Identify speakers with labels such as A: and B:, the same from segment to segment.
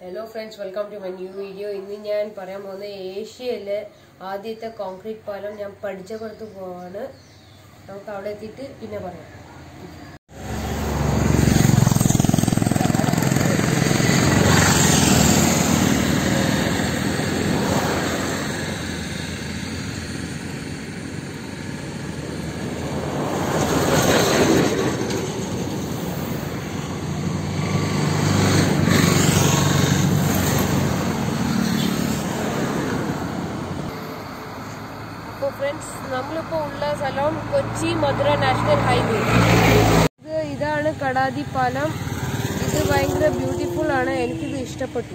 A: hello friends welcome to my new video ഇന്ന് ഞാൻ പറയാൻ പോകുന്ന ഏഷ്യയിലെ ആദ്യത്തെ കോൺക്രീറ്റ് പാലം ഞാൻ പഠിച്ച പുറത്ത് പോവാണ് നമുക്ക് അവിടെ എത്തിയിട്ട് പിന്നെ പറയാം അപ്പോൾ ഫ്രണ്ട്സ് നമ്മളിപ്പോൾ ഉള്ള സ്ഥലം കൊച്ചി മധുര നാഷണൽ ഹൈവേ ഇത് ഇതാണ് കടാതി പാലം ഇത് ഭയങ്കര ബ്യൂട്ടിഫുൾ ആണ് എനിക്കിത് ഇഷ്ടപ്പെട്ടു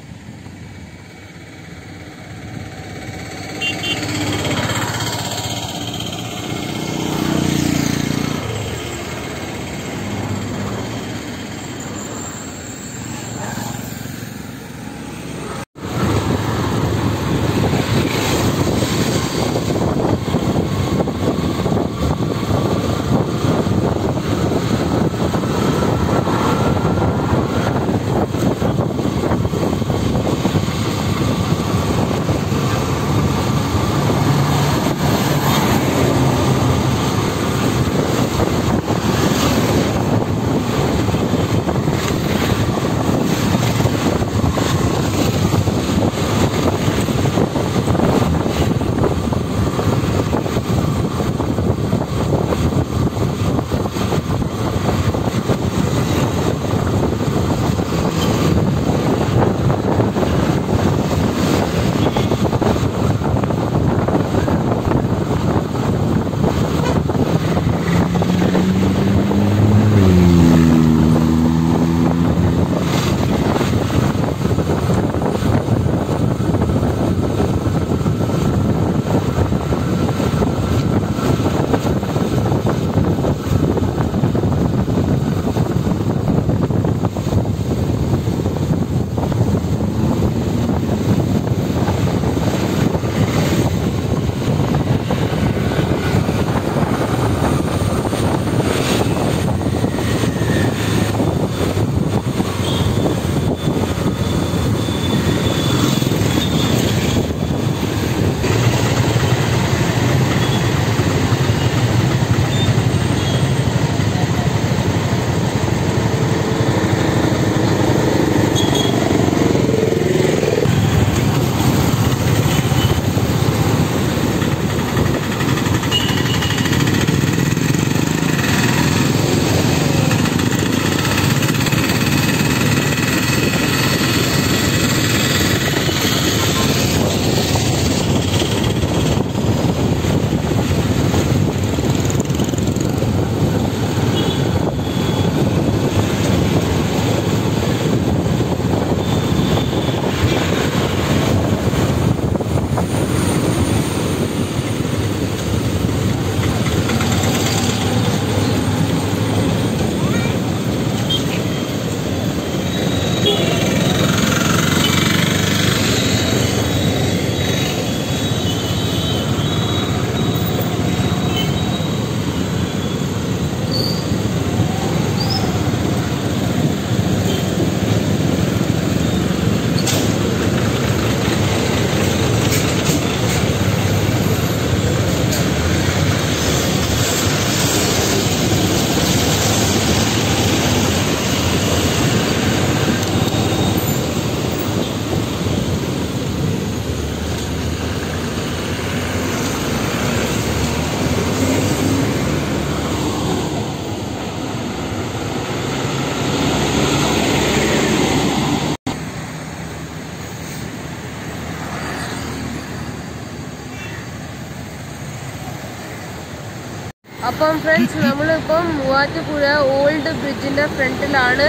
A: അപ്പം ഫ്രണ്ട്സ് നമ്മളിപ്പം മൂവാറ്റുപുഴ ഓൾഡ് ബ്രിഡ്ജിന്റെ ഫ്രണ്ടിലാണ്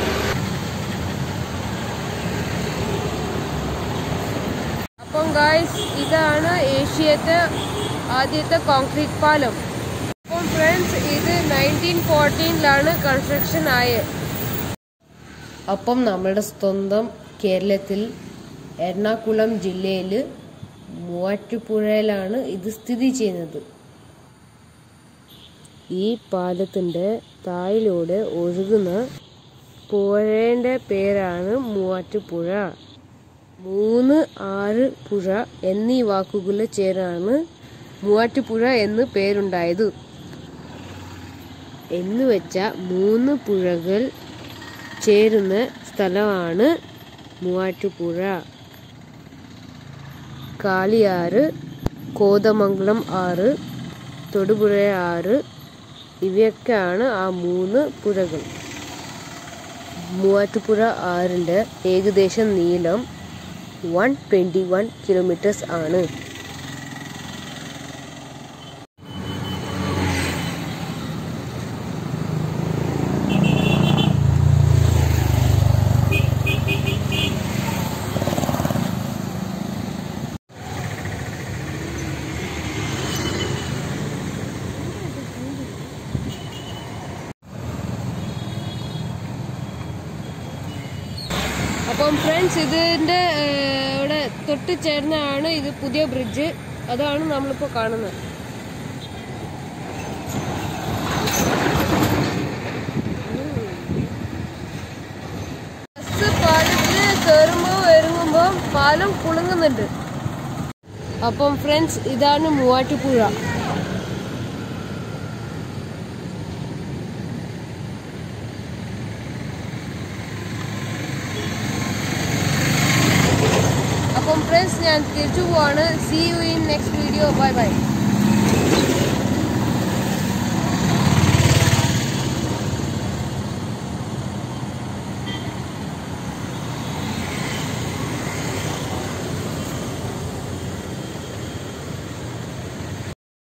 A: അപ്പം ഗായ്സ് ഇതാണ് ഏഷ്യത്തെ ആദ്യത്തെ കോൺക്രീറ്റ് പാലം അപ്പം ഫ്രണ്ട്സ് ഇത് നയൻറ്റീൻ ഫോർട്ടീനിലാണ് കൺസ്ട്രക്ഷൻ ആയത് അപ്പം നമ്മുടെ സ്വന്തം കേരളത്തിൽ എറണാകുളം ജില്ലയിൽ മൂവാറ്റുപുഴയിലാണ് ഇത് സ്ഥിതി ചെയ്യുന്നത് ഈ പാലത്തിൻ്റെ താഴിലൂടെ ഒഴുകുന്ന പുഴയുടെ പേരാണ് മൂവാറ്റുപുഴ മൂന്ന് ആറ് പുഴ എന്നീ വാക്കുകൾ ചേരാണ് മൂവാറ്റുപുഴ എന്ന് പേരുണ്ടായത് എന്ന് വെച്ച മൂന്ന് പുഴകൾ ചേരുന്ന സ്ഥലമാണ് മൂവാറ്റുപുഴ കാളിയാറ് കോതമംഗലം ആറ് തൊടുപുഴ ആറ് ഇവയൊക്കെയാണ് ആ മൂന്ന് പുഴകൾ മൂവാറ്റുപുഴ ആറിൻ്റെ ഏകദേശം നീളം വൺ ട്വൻറ്റി വൺ കിലോമീറ്റേഴ്സ് ആണ് അപ്പം ഫ്രണ്ട്സ് ഇതിന്റെ ഏഹ്, ഇവിടെ തൊട്ട് ചേർന്നാണ് ഇത് പുതിയ ബ്രിഡ്ജ് അതാണ് നമ്മളിപ്പോൾ കാണുന്നത് ബസ് പാലത്തില് കയറുമ്പോ ഇറങ്ങുമ്പോ പാലം കുളുങ്ങുന്നുണ്ട് അപ്പം ഫ്രണ്ട്സ് ഇതാണ് മൂവാറ്റുപുഴ അപ്പം ഫ്രണ്ട്സ് ഞാൻ തിരിച്ചു പോവാണ് see you in next video bye by